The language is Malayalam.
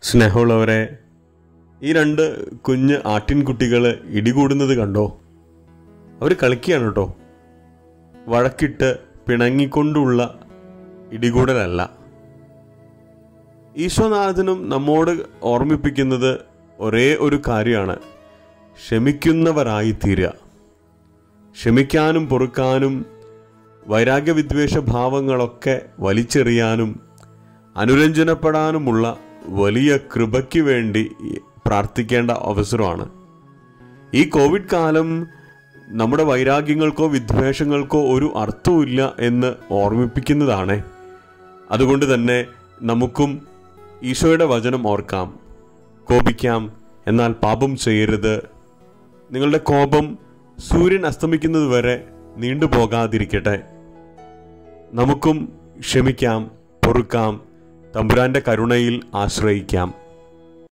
സ്നേഹമുള്ളവരെ ഈ രണ്ട് കുഞ്ഞ് ആട്ടിൻകുട്ടികൾ ഇടികൂടുന്നത് കണ്ടോ അവർ കളിക്കുകയാണ് കേട്ടോ വഴക്കിട്ട് പിണങ്ങിക്കൊണ്ടുള്ള ഇടികൂടലല്ല ഈശോനാഥനും നമ്മോട് ഓർമ്മിപ്പിക്കുന്നത് ഒരേ ഒരു കാര്യമാണ് ക്ഷമിക്കുന്നവരായി തീരുക ക്ഷമിക്കാനും പൊറുക്കാനും വൈരാഗ്യവിദ്വേഷ ഭാവങ്ങളൊക്കെ വലിച്ചെറിയാനും അനുരഞ്ജനപ്പെടാനുമുള്ള വലിയ കൃപയ്ക്ക് വേണ്ടി പ്രാർത്ഥിക്കേണ്ട അവസരമാണ് ഈ കോവിഡ് കാലം നമ്മുടെ വൈരാഗ്യങ്ങൾക്കോ വിദ്വേഷങ്ങൾക്കോ ഒരു അർത്ഥവുമില്ല എന്ന് ഓർമ്മിപ്പിക്കുന്നതാണ് അതുകൊണ്ട് തന്നെ നമുക്കും ഈശോയുടെ വചനം ഓർക്കാം കോപിക്കാം എന്നാൽ പാപം ചെയ്യരുത് നിങ്ങളുടെ കോപം സൂര്യൻ അസ്തമിക്കുന്നത് വരെ നീണ്ടുപോകാതിരിക്കട്ടെ നമുക്കും ക്ഷമിക്കാം പൊറുക്കാം തമ്പുരാന്റെ കരുണയിൽ ആശ്രയിക്കാം